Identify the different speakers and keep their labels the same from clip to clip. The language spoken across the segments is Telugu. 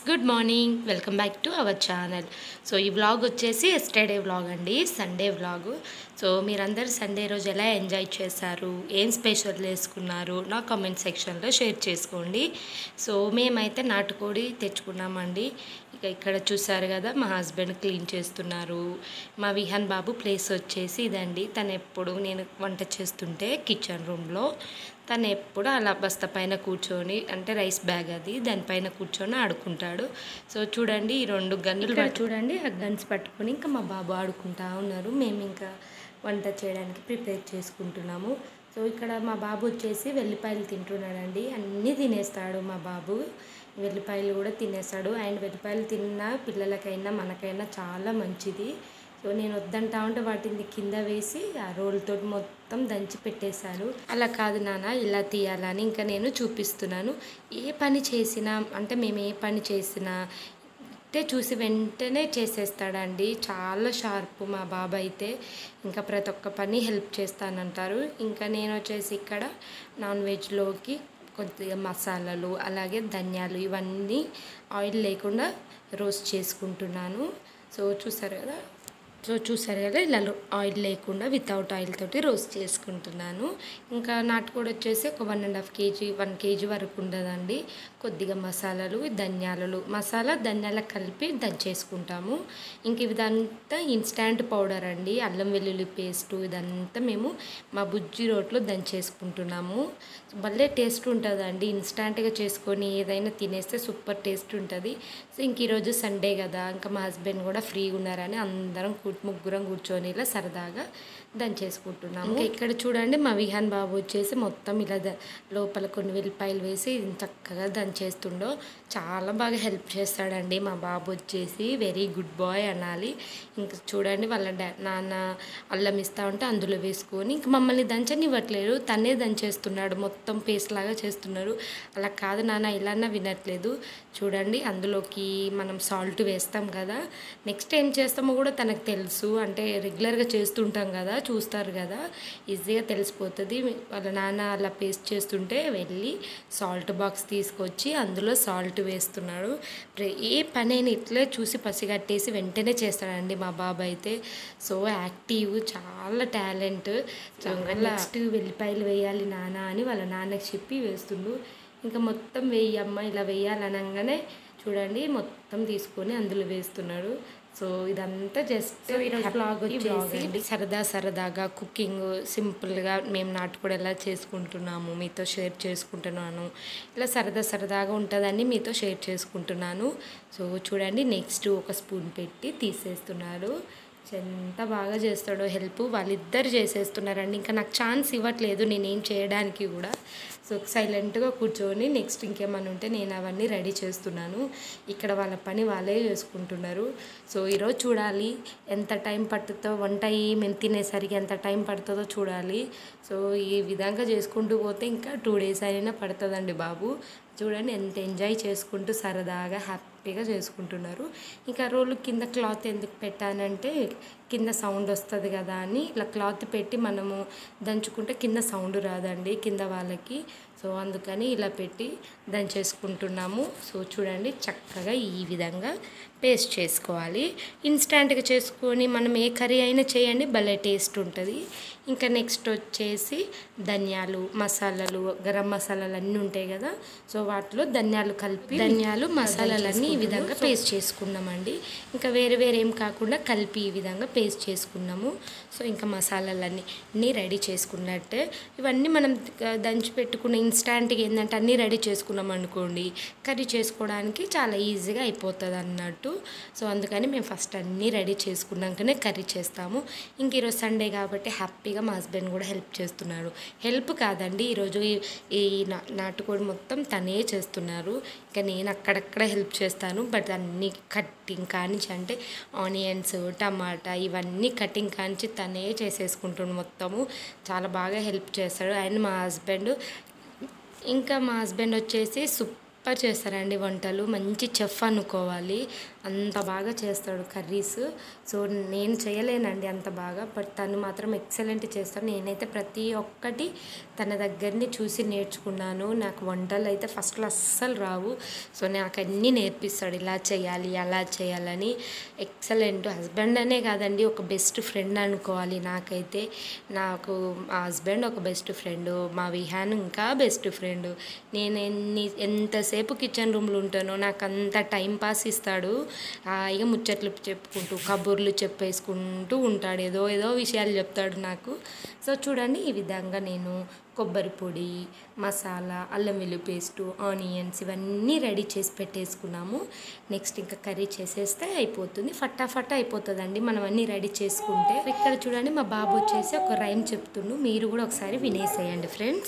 Speaker 1: good morning welcome back to our channel so ఈ వ్లాగ్ వచ్చేసి ఎస్టర్డే వ్లాగ్ అండి సండే వ్లాగ్ సో మీరందరూ సండే రోజు ఎలా ఎంజాయ్ చేశారు ఏం స్పెషల్ వేసుకున్నారు నా కామెంట్ సెక్షన్లో షేర్ చేసుకోండి సో మేమైతే నాటుకోడి తెచ్చుకున్నామండి ఇక ఇక్కడ చూసారు కదా మా హస్బెండ్ క్లీన్ చేస్తున్నారు మా విహాన్ బాబు ప్లేస్ వచ్చేసి ఇదండి తను ఎప్పుడు నేను వంట చేస్తుంటే కిచెన్ రూమ్లో తను ఎప్పుడు అలా బస్తా పైన కూర్చొని అంటే రైస్ బ్యాగ్ అది దానిపైన కూర్చొని ఆడుకుంటాడు సో చూడండి ఈ రెండు గన్నులు చూడండి ఆ గన్స్ పట్టుకొని ఇంకా మా బాబు ఆడుకుంటా ఉన్నారు మేము ఇంకా వంట చేయడానికి ప్రిపేర్ చేసుకుంటున్నాము సో ఇక్కడ మా బాబు వచ్చేసి వెల్లిపాయలు తింటున్నాడండి అన్నీ తినేస్తాడు మా బాబు వెల్లిపాయలు కూడా తినేస్తాడు అండ్ వెల్లిపాయలు తిన్నా పిల్లలకైనా మనకైనా చాలా మంచిది సో నేను వద్దంటా ఉంటే వాటిని కింద వేసి ఆ రోల్తో మొత్తం దంచి పెట్టేశాను అలా కాదు నాన్న ఇలా తీయాలని ఇంకా నేను చూపిస్తున్నాను ఏ పని చేసినా అంటే మేము ఏ పని చేసినా అంటే చూసి వెంటనే చేసేస్తాడండి చాలా షార్ప్ మా బాబు అయితే ఇంకా ప్రతి ఒక్క పని హెల్ప్ చేస్తానంటారు ఇంకా నేను వచ్చేసి ఇక్కడ నాన్ వెజ్లోకి కొద్దిగా మసాలాలు అలాగే ధనియాలు ఇవన్నీ ఆయిల్ లేకుండా రోస్ట్ చేసుకుంటున్నాను సో చూసారు కదా సో చూసారు కదా ఇలా ఆయిల్ లేకుండా వితౌట్ ఆయిల్ తోటి రోస్ట్ చేసుకుంటున్నాను ఇంకా నాటుకోడి వచ్చేసి ఒక one and half kg one kg వరకు ఉండదండి కొద్దిగా మసాలాలు ధనియాలు మసాలా ధనియాల కలిపి దంచేసుకుంటాము ఇంక ఇదంతా ఇన్స్టాంట్ పౌడర్ అండి అల్లం వెల్లుల్లి పేస్ట్ ఇదంతా మేము మా బుజ్జి రోట్లో దంచేసుకుంటున్నాము భలే టేస్ట్ ఉంటుందండి ఇన్స్టాంట్గా చేసుకొని ఏదైనా తినేస్తే సూపర్ టేస్ట్ ఉంటుంది సో ఇంక ఈరోజు సండే కదా ఇంకా మా హస్బెండ్ కూడా ఫ్రీగా ఉన్నారని అందరం కూ ముగ్గురం కూర్చొని ఇలా సరదాగా దంచేసుకుంటున్నాము ఇంకా ఇక్కడ చూడండి మా విహాన్ బాబు వచ్చేసి మొత్తం ఇలా ద- లోపల కొన్ని వెల్లిపాయలు వేసి చక్కగా దంచేస్తుండో చాలా బాగా హెల్ప్ చేస్తాడండి మా బాబు వచ్చేసి వెరీ గుడ్ బాయ్ అనాలి ఇంకా చూడండి వాళ్ళ డా నాన్న అల్లం ఇస్తా ఉంటే అందులో వేసుకొని ఇంక మమ్మల్ని దంచనివ్వట్లేదు తనే దంచేస్తున్నాడు మొత్తం పేస్ట్ లాగా చేస్తున్నారు అలా కాదు నాన్న ఇలానా వినట్లేదు చూడండి అందులోకి మనం సాల్ట్ వేస్తాం కదా నెక్స్ట్ ఏం చేస్తామో కూడా తనకు తెలుసు అంటే రెగ్యులర్గా చేస్తుంటాం కదా చూస్తారు కదా ఈజీగా తెలిసిపోతుంది వాళ్ళ నాన్న అలా పేస్ట్ చేస్తుంటే వెళ్ళి సాల్ట్ బాక్స్ తీసుకొచ్చి అందులో సాల్ట్ వేస్తున్నాడు ప్ర- ఏ పనైనా ఇట్లే చూసి పసిగట్టేసి వెంటనే చేస్తాడండి మా బాబు అయితే సో యాక్టివ్ చాలా టాలెంట్ నెక్స్ట్ వెల్లిపాయలు వేయాలి నాన్న అని వాళ్ళ నాన్నకి చెప్పి వేస్తుండు ఇంకా మొత్తం వేయమ్మ ఇలా వేయాలనగానే చూడండి మొత్తం తీసుకొని అందులో వేస్తున్నాడు సో ఇదంతా జస్ట్ ఈరోజు బ్లాగ్ వచ్చేసి సరదా సరదాగా కుకింగ్ సింపుల్గా మేము నాటుకోడి ఎలా చేసుకుంటున్నాము మీతో షేర్ చేసుకుంటున్నాను ఇలా సరదా సరదాగా ఉంటుందని మీతో షేర్ చేసుకుంటున్నాను సో చూడండి నెక్స్ట్ ఒక స్పూన్ పెట్టి తీసేస్తున్నారు ఎంత బాగా చేస్తాడో హెల్ప్ వాళ్ళిద్దరు చేసేస్తున్నారండి ఇంకా నాకు ఛాన్స్ ఇవ్వట్లేదు నేనేం చేయడానికి కూడా సో సైలెంట్గా కూర్చొని నెక్స్ట్ ఇంకేమైనా ఉంటే నేను అవన్నీ రెడీ చేస్తున్నాను ఇక్కడ వాళ్ళ పని వాళ్ళే చేసుకుంటున్నారు సో ఈరోజు చూడాలి ఎంత టైం పట్టుతుందో వంట అయ్యి మేము తినేసరికి ఎంత టైం పడుతుందో చూడాలి సో ఈ విధంగా చేసుకుంటూ పోతే ఇంకా టూ డేస్ అయినా పడుతుందండి బాబు చూడండి ఎంత ఎంజాయ్ చేసుకుంటూ సరదాగా హ్యాపీగా చేసుకుంటున్నారు ఇంకా రోలు కింద క్లాత్ ఎందుకు పెట్టానంటే కింద సౌండ్ వస్తుంది కదా అని ఇలా క్లాత్ పెట్టి మనము దంచుకుంటే కింద సౌండ్ రాదండి కింద వాళ్ళకి సో అందుకని ఇలా పెట్టి దంచేసుకుంటున్నాము సో చూడండి చక్కగా ఈ విధంగా పేస్ట్ చేసుకోవాలి ఇన్స్టాంట్గా చేసుకొని మనం ఏ కర్రీ అయినా చేయండి భలే టేస్ట్ ఉంటుంది ఇంకా నెక్స్ట్ వచ్చేసి ధనియాలు మసాలాలు గరం మసాలాలు అన్నీ ఉంటాయి కదా సో వాటిలో ధనియాలు కలిపి ధనియాలు మసాలాలన్నీ ఈ విధంగా పేస్ట్ చేసుకున్నామండి ఇంకా వేరే వేరే ఏం కాకుండా కలిపి ఈ విధంగా పేస్ట్ చేసుకున్నాము సో ఇంకా మసాలాలన్నీ అన్నీ రెడీ చేసుకున్నట్టే ఇవన్నీ మనం ద- దంచి పెట్టుకున్న ఇన్స్టాంట్గా ఏంటంటే అన్నీ రెడీ చేసుకున్నాం అనుకోండి కర్రీ చేసుకోవడానికి చాలా ఈజీగా అయిపోతుంది అన్నట్టు సో అందుకని మేము ఫస్ట్ అన్నీ రెడీ చేసుకున్నాకనే కర్రీ చేస్తాము ఇంక ఈరోజు సండే కాబట్టి హ్యాపీగా మా హస్బెండ్ కూడా హెల్ప్ చేస్తున్నారు హెల్ప్ కాదండి ఈరోజు ఈ- ఈ నా- నాటుకోడి మొత్తం తనే చేస్తున్నారు ఇంకా నేను అక్కడక్కడ హెల్ప్ చేస్తాను బట్ అన్నీ కట్టింగ్ కానించి అంటే ఆనియన్స్ టమాటా ఇవన్నీ కటింగ్ కానించి తనే చేసేసుకుంటుండు మొత్తము చాలా బాగా హెల్ప్ చేస్తాడు అండ్ మా హస్బెండ్ ఇంకా మా హస్బెండ్ వచ్చేసి సూపర్ చేస్తారండి వంటలు మంచి చెఫ్ అనుకోవాలి అంత బాగా చేస్తాడు కర్రీస్ సో నేను చేయలేనండి అంత బాగా బట్ తను మాత్రం ఎక్సలెంట్ చేస్తాడు నేనైతే ప్రతి ఒక్కటి తన దగ్గరని చూసి నేర్చుకున్నాను నాకు వంటలు అయితే ఫస్ట్లో అస్సలు రావు సో నాకు అన్నీ నేర్పిస్తాడు ఇలా చేయాలి అలా చేయాలని ఎక్సలెంట్ హస్బెండ్ అనే కాదండి ఒక బెస్ట్ ఫ్రెండ్ అనుకోవాలి నాకైతే నాకు మా హస్బెండ్ ఒక బెస్ట్ ఫ్రెండ్ మా విహాన్ ఇంకా బెస్ట్ ఫ్రెండ్ నేను ఎన్ని ఎంతసేపు కిచెన్ రూమ్లో ఉంటానో నాకు అంత టైం పాస్ ఇస్తాడు హాయిగా ముచ్చట్లు చెప్పుకుంటూ కబుర్లు చెప్పేసుకుంటూ ఉంటాడు ఏదో ఏదో విషయాలు చెప్తాడు నాకు సో చూడండి ఈ విధంగా నేను కొబ్బరి పొడి మసాలా అల్లం వెల్లుల్లి పేస్టు ఆనియన్స్ ఇవన్నీ రెడీ చేసి పెట్టేసుకున్నాము నెక్స్ట్ ఇంకా కర్రీ చేసేస్తే అయిపోతుంది ఫటాఫట్ అయిపోతుందండి మనం అన్నీ రెడీ చేసుకుంటే ఇక్కడ చూడండి మా బాబు వచ్చేసి ఒక రైమ్ చెప్తుండు మీరు కూడా ఒకసారి వినేసేయండి ఫ్రెండ్స్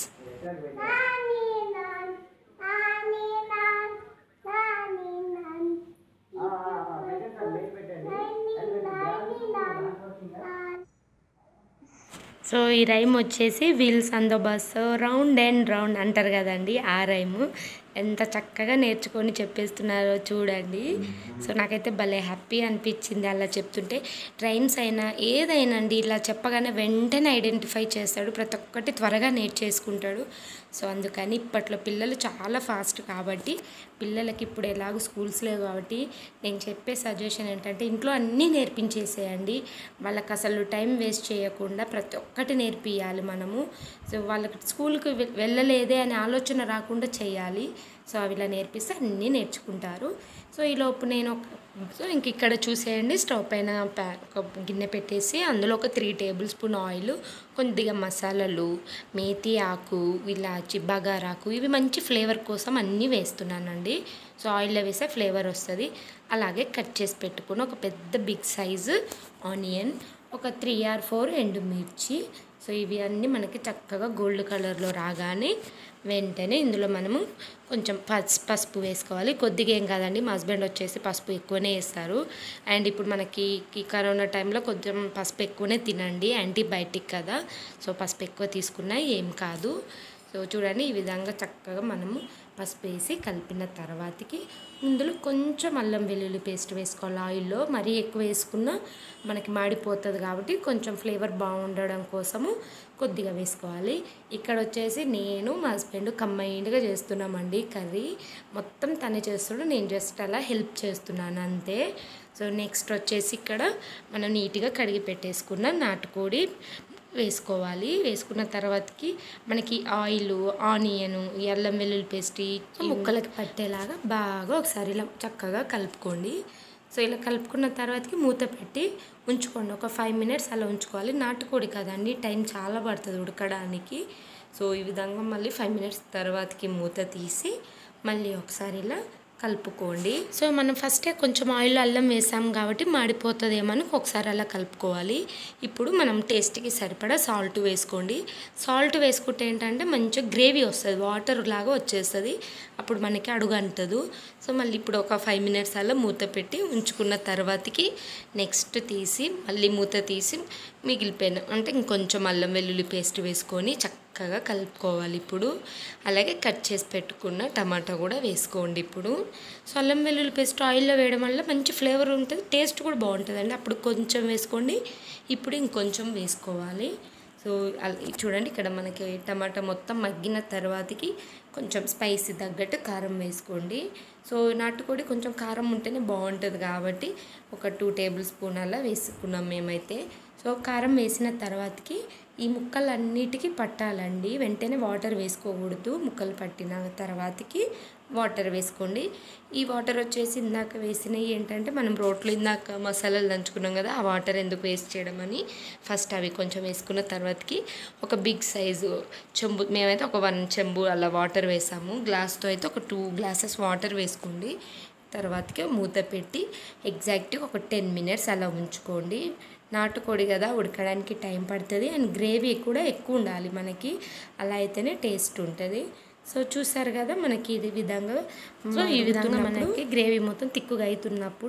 Speaker 1: సో ఈ రైమ్ వచ్చేసి wheels on the bus round and round అంటారు కదండి ఆ రైము ఎంత చక్కగా నేర్చుకొని చెప్పేస్తున్నారో చూడండి సో నాకైతే భలే హ్యాపీ అనిపించింది అలా చెప్తుంటే రైమ్స్ అయినా ఏదైనా అండి ఇలా చెప్పగానే వెంటనే ఐడెంటిఫై చేస్తాడు ప్రతి ఒక్కటి త్వరగా నేర్చేసుకుంటాడు సో అందుకని ఇప్పట్లో పిల్లలు చాలా ఫాస్ట్ కాబట్టి పిల్లలకి ఇప్పుడు ఎలాగో స్కూల్స్ లేవు కాబట్టి నేను చెప్పే సజెషన్ ఏంటంటే ఇంట్లో అన్నీ నేర్పించేసేయండి వాళ్ళకి అసలు టైం వేస్ట్ చేయకుండా ప్రతి ఒక్కటి నేర్పియాలి మనము సో వాళ్ళకి స్కూల్కి వె- వెళ్ళలేదే అనే ఆలోచన రాకుండా చేయాలి సో అవి ఇలా నేర్పిస్తే అన్నీ నేర్చుకుంటారు సో ఈలోపు నేను ఒక సో ఇంక ఇక్కడ చూసేయండి స్టవ్ పైన ప్యా ఒక గిన్నె పెట్టేసి అందులో ఒక త్రీ టేబుల్ స్పూన్ ఆయిల్ కొద్దిగా మసాలాలు మేతి ఆకు ఇలాచి బగారాకు ఇవి మంచి ఫ్లేవర్ కోసం అన్నీ వేస్తున్నానండి సో ఆయిల్లో వేస్తే ఫ్లేవర్ వస్తుంది అలాగే కట్ చేసి పెట్టుకుని ఒక పెద్ద బిగ్ సైజు ఆనియన్ ఒక త్రీ ఆర్ ఫోర్ ఎండుమిర్చి సో ఇవి అన్నీ మనకి చక్కగా గోల్డ్ కలర్లో రాగానే వెంటనే ఇందులో మనము కొంచెం పస్ పసుపు వేసుకోవాలి కొద్దిగా ఏం కాదండి మా హస్బెండ్ వచ్చేసి పసుపు ఎక్కువనే వేస్తారు అండ్ ఇప్పుడు మనకి ఈ కరోనా టైంలో కొంచెం పసుపు ఎక్కువనే తినండి యాంటీబయాటిక్ కదా సో పసుపు ఎక్కువ తీసుకున్నా ఏం కాదు సో చూడండి ఈ విధంగా చక్కగా మనము పసుపు వేసి కలిపిన తర్వాతకి ఇందులో కొంచెం అల్లం వెల్లుల్లి పేస్ట్ వేసుకోవాలి ఆయిల్లో మరీ ఎక్కువ వేసుకున్నా మనకి మాడిపోతుంది కాబట్టి కొంచెం ఫ్లేవర్ బాగుండడం కోసము కొద్దిగా వేసుకోవాలి ఇక్కడ వచ్చేసి నేను మా హస్బెండ్ కంబైన్డ్గా చేస్తున్నామండి కర్రీ మొత్తం తనే చేస్తాడు నేను జస్ట్ అలా హెల్ప్ చేస్తున్నాను అంతే సో నెక్స్ట్ వచ్చేసి ఇక్కడ మనం నీట్గా కడిగి పెట్టేసుకున్న నాటుకోడి వేసుకోవాలి వేసుకున్న తర్వాతకి మనకి ఆయిల్ ఆనియన్ ఈ అల్లం వెల్లుల్లి పేస్ట్ ఈ ముక్కలకి పట్టేలాగా బాగా ఒకసారి ఇలా చక్కగా కలుపుకోండి సో ఇలా కలుపుకున్న తర్వాతకి మూత పెట్టి ఉంచుకోండి ఒక ఫైవ్ మినిట్స్ అలా ఉంచుకోవాలి నాటుకోడి కదండి టైం చాలా పడుతుంది ఉడకడానికి సో ఈ విధంగా మళ్ళీ ఫైవ్ మినిట్స్ తర్వాతకి మూత తీసి మళ్ళీ ఒకసారి ఇలా కలుపుకోండి సో మనం ఫస్టే కొంచెం ఆయిల్ అల్లం వేసాం కాబట్టి మాడిపోతుందేమో అని ఒకసారి అలా కలుపుకోవాలి ఇప్పుడు మనం టేస్ట్కి సరిపడా సాల్ట్ వేసుకోండి సాల్ట్ వేసుకుంటే ఏంటంటే మంచిగా గ్రేవీ వస్తుంది వాటర్ లాగా వచ్చేస్తుంది అప్పుడు మనకి అడుగు అంటదు సో మళ్ళీ ఇప్పుడు ఒక ఫైవ్ మినిట్స్ అలా మూత పెట్టి ఉంచుకున్న తర్వాతకి నెక్స్ట్ తీసి మళ్ళీ మూత తీసి మిగిలిపోయిన అంటే ఇంకొంచెం అల్లం వెల్లుల్లి పేస్ట్ వేసుకొని చక్కగా కలుపుకోవాలి ఇప్పుడు అలాగే కట్ చేసి పెట్టుకున్న టమాటా కూడా వేసుకోండి ఇప్పుడు సో అల్లం వెల్లుల్లి పేస్ట్ ఆయిల్లో వేయడం వల్ల మంచి ఫ్లేవర్ ఉంటుంది టేస్ట్ కూడా బాగుంటుందండి అప్పుడు కొంచెం వేసుకోండి ఇప్పుడు ఇంకొంచెం వేసుకోవాలి సో అల్- చూడండి ఇక్కడ మనకి టమాటా మొత్తం మగ్గిన తర్వాతకి కొంచెం స్పైసీ తగ్గట్టు కారం వేసుకోండి సో నాటుకోడి కొంచెం కారం ఉంటేనే బాగుంటుంది కాబట్టి ఒక టూ టేబుల్ స్పూన్ అలా వేసుకున్నాం మేమైతే సో కారం వేసిన తర్వాతకి ఈ ముక్కలన్నిటికీ పట్టాలండి వెంటనే వాటర్ వేసుకోకూడదు ముక్కలు పట్టిన తర్వాతకి వాటర్ వేసుకోండి ఈ వాటర్ వచ్చేసి ఇందాక వేసినవి ఏంటంటే మనం రోట్లో ఇందాక మసాలాలు దంచుకున్నాం కదా ఆ వాటర్ ఎందుకు వేస్ట్ చేయడం అని ఫస్ట్ అవి కొంచెం వేసుకున్న తర్వాతకి ఒక బిగ్ సైజు చెంబు మేమైతే ఒక వన్ చెంబు అలా వాటర్ వేసాము గ్లాస్తో అయితే ఒక టూ గ్లాసెస్ వాటర్ వేసుకోండి తర్వాతకి మూత పెట్టి ఎగ్జాక్ట్గా ఒక టెన్ మినిట్స్ అలా ఉంచుకోండి నాటుకోడి కదా ఉడకడానికి టైం పడుతుంది అండ్ గ్రేవీ కూడా ఎక్కువ ఉండాలి మనకి అలా అయితేనే టేస్ట్ ఉంటుంది సో చూసారు కదా మనకి ఇది విధంగా సో ఈ విధంగా మనకి గ్రేవీ మొత్తం తిక్కుగా అవుతున్నప్పుడు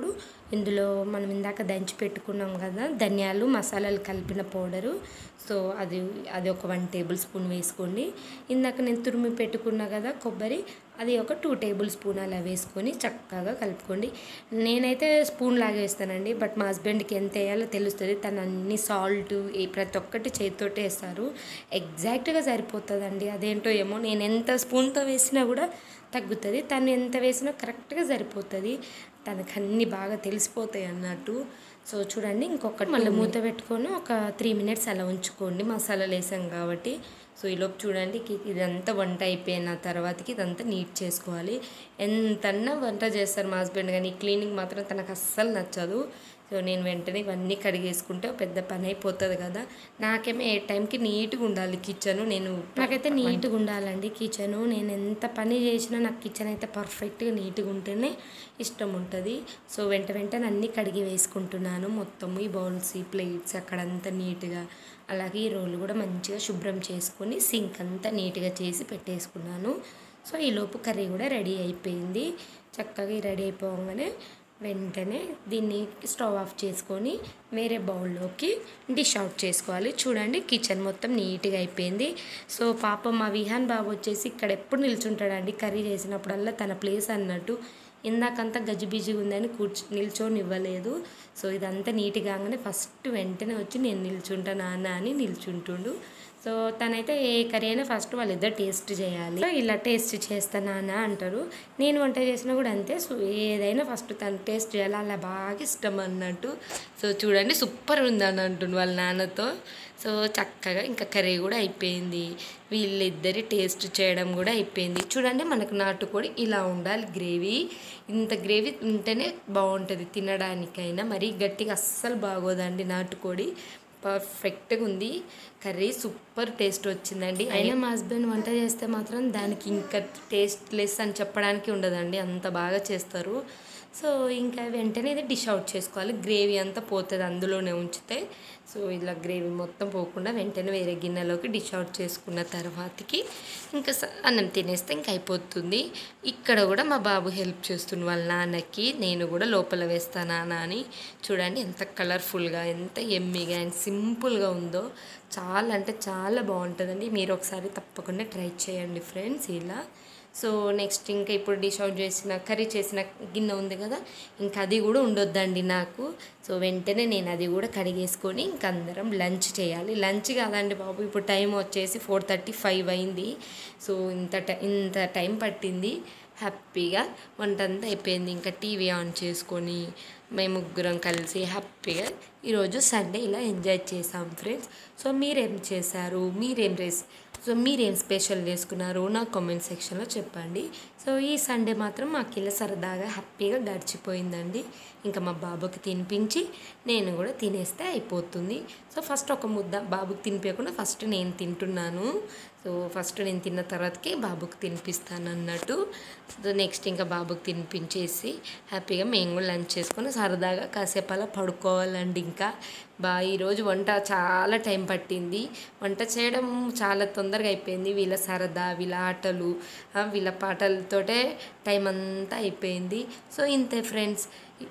Speaker 1: ఇందులో మనం ఇందాక దంచి పెట్టుకున్నాం కదా ధనియాలు మసాలాలు కలిపిన పౌడరు సో అది అది ఒక వన్ టేబుల్ స్పూన్ వేసుకోండి ఇందాక నేను తురిమి పెట్టుకున్నా కదా కొబ్బరి అది ఒక టూ టేబుల్ స్పూన్ అలా వేసుకొని చక్కగా కలుపుకోండి నేనైతే స్పూన్ లాగా వేస్తానండి బట్ మా హస్బెండ్కి ఎంత వేయాలో తెలుస్తుంది తను అన్ని సాల్ట్ ప్రతి ఒక్కటి చేతితోటే వేస్తారు ఎగ్జాక్ట్గా సరిపోతుందండి అదేంటో ఏమో నేను ఎంత స్పూన్తో వేసినా కూడా తగ్గుతుంది తను ఎంత వేసినా కరెక్ట్గా సరిపోతుంది తనకు అన్నీ బాగా తెలిసిపోతాయి అన్నట్టు సో చూడండి ఇంకొకటి మళ్ళీ మూత పెట్టుకొని ఒక త్రీ మినిట్స్ అలా ఉంచుకోండి మసాలాలు వేసాం కాబట్టి సో ఈలోపు చూడండి కి- ఇదంతా వంట అయిపోయిన తర్వాతకి ఇదంతా నీట్ చేసుకోవాలి ఎంతన్నా వంట చేస్తారు మా హస్బెండ్ కానీ క్లీనింగ్ మాత్రం తనకు అస్సలు నచ్చదు సో నేను వెంటనే ఇవన్నీ కడిగేసుకుంటే ఒక పెద్ద పని అయిపోతుంది కదా నాకేమో ఏ టైంకి నీట్గా ఉండాలి కిచెన్ నేను నాకైతే నీట్గా ఉండాలండి కిచెను నేను ఎంత పని చేసినా నాకు కిచెన్ అయితే పర్ఫెక్ట్గా నీట్గా ఉంటేనే ఇష్టం ఉంటుంది సో వెంట వెంటనే అన్నీ కడిగి వేసుకుంటున్నాను మొత్తం ఈ బౌల్స్ ఈ ప్లేట్స్ అక్కడంతా నీట్గా అలాగే ఈ రోలు కూడా మంచిగా శుభ్రం చేసుకొని సింక్ అంతా నీట్గా చేసి పెట్టేసుకున్నాను సో ఈ లోపు కర్రీ కూడా రెడీ అయిపోయింది చక్కగా ఈ రెడీ అయిపోగానే వెంటనే దీన్ని స్టవ్ ఆఫ్ చేసుకొని వేరే బౌల్లోకి డిష్ అవుట్ చేసుకోవాలి చూడండి కిచెన్ మొత్తం నీట్గా అయిపోయింది సో పాపం మా విహాన్ బాబు వచ్చేసి ఇక్కడ ఎప్పుడు నిల్చుంటాడండి కర్రీ చేసినప్పుడల్లా తన ప్లేస్ అన్నట్టు ఇందాకంతా గజిబిజిగా ఉందని కూర్చు నిల్చొని ఇవ్వలేదు సో ఇదంతా నీట్గా కాగానే ఫస్ట్ వెంటనే వచ్చి నేను నిల్చుంటా నాన్న అని నిల్చుంటుండు సో తనైతే ఏ కర్రీ అయినా ఫస్ట్ వాళ్ళిద్దరు టేస్ట్ చేయాలి సో ఇలా టేస్ట్ చేస్తా నాన్న అంటారు నేను వంట చేసినా కూడా అంతే సో ఏదైనా ఫస్ట్ తను టేస్ట్ చేయాలి అలా బాగా ఇష్టం అన్నట్టు సో చూడండి సూపర్ ఉందని అంటుండు వాళ్ళ నాన్నతో సో చక్కగా ఇంకా కర్రీ కూడా అయిపోయింది వీళ్ళిద్దరి టేస్ట్ చేయడం కూడా అయిపోయింది చూడండి మనకు నాటుకోడి ఇలా ఉండాలి గ్రేవీ ఇంత గ్రేవీ ఉంటేనే బాగుంటుంది తినడానికైనా మరీ గట్టిగా అస్సలు బాగోదండి నాటుకోడి పర్ఫెక్ట్గా ఉంది కర్రీ సూపర్ టేస్ట్ వచ్చిందండి అయినా మా హస్బెండ్ వంట చేస్తే మాత్రం దానికి ఇంకా టేస్ట్ లెస్ అని చెప్పడానికి ఉండదండి అంత బాగా చేస్తారు సో ఇంకా వెంటనే ఇది డిష్ అవుట్ చేసుకోవాలి గ్రేవీ అంతా పోతుంది అందులోనే ఉంచితే సో ఇలా గ్రేవీ మొత్తం పోకుండా వెంటనే వేరే గిన్నెలోకి డిష్ అవుట్ చేసుకున్న తర్వాతకి ఇంకా స- అన్నం తినేస్తే ఇంకా అయిపోతుంది ఇక్కడ కూడా మా బాబు హెల్ప్ చేస్తుంది వాళ్ళ నాన్నకి నేను కూడా లోపల వేస్తా నాన్న అని చూడండి ఎంత కలర్ఫుల్గా ఎంత ఎమ్మిగా అండ్ సింపుల్గా ఉందో చాలా అంటే చాలా బాగుంటుందండి మీరు ఒకసారి తప్పకుండా ట్రై చేయండి ఫ్రెండ్స్ ఇలా సో నెక్స్ట్ ఇంకా ఇప్పుడు డిష్ అవుట్ చేసిన కర్రీ చేసిన గిన్నె ఉంది కదా ఇంకా అది కూడా ఉండొద్దండి నాకు సో వెంటనే నేను అది కూడా కడిగేసుకొని ఇంక అందరం లంచ్ చేయాలి లంచ్ కాదండి బాబు ఇప్పుడు టైం వచ్చేసి ఫోర్ థర్టీ ఫైవ్ అయింది సో ఇంత టై- ఇంత టైం పట్టింది హ్యాపీగా వంట అంతా అయిపోయింది ఇంకా టీవీ ఆన్ చేసుకొని మేము ముగ్గురం కలిసి హ్యాపీగా ఈరోజు సండే ఇలా ఎంజాయ్ చేసాం ఫ్రెండ్స్ సో మీరేం చేశారు మీరేం రేస్ సో మీరేం స్పెషల్ చేసుకున్నారు నా కామెంట్ సెక్షన్లో చెప్పండి సో ఈ సండే మాత్రం మాకు ఇలా సరదాగా హ్యాపీగా గడిచిపోయిందండి ఇంకా మా బాబుకి తినిపించి నేను కూడా తినేస్తే అయిపోతుంది సో ఫస్ట్ ఒక ముద్ద బాబుకి తినిపించకుండా ఫస్ట్ నేను తింటున్నాను సో ఫస్ట్ నేను తిన్న తర్వాతకి బాబుకి తినిపిస్తాను అన్నట్టు సో నెక్స్ట్ ఇంకా బాబుకి తినిపించేసి హ్యాపీగా మేము కూడా లంచ్ చేసుకొని సరదాగా కాసేపు అలా పడుకోవాలండి ఇంకా బా ఈరోజు వంట చాలా టైం పట్టింది వంట చేయడం చాలా తొందరగా అయిపోయింది వీళ్ళ సరదా వీళ్ళ ఆటలు ఆ, వీళ్ళ పాటలతోటే టైం అంతా అయిపోయింది సో ఇంతే ఫ్రెండ్స్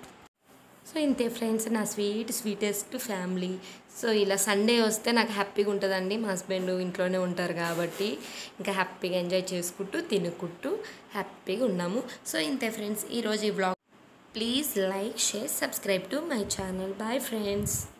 Speaker 1: సో ఇంతే ఫ్రెండ్స్ నా స్వీట్ స్వీటెస్ట్ ఫ్యామిలీ సో ఇలా సండే వస్తే నాకు హ్యాపీగా ఉంటుందండి మా హస్బెండ్ ఇంట్లోనే ఉంటారు కాబట్టి ఇంకా హ్యాపీగా ఎంజాయ్ చేసుకుంటూ తినుకుంటూ హ్యాపీగా ఉన్నాము సో ఇంతే ఫ్రెండ్స్ ఈరోజు ఈ vlog please like share subscribe to my channel bye friends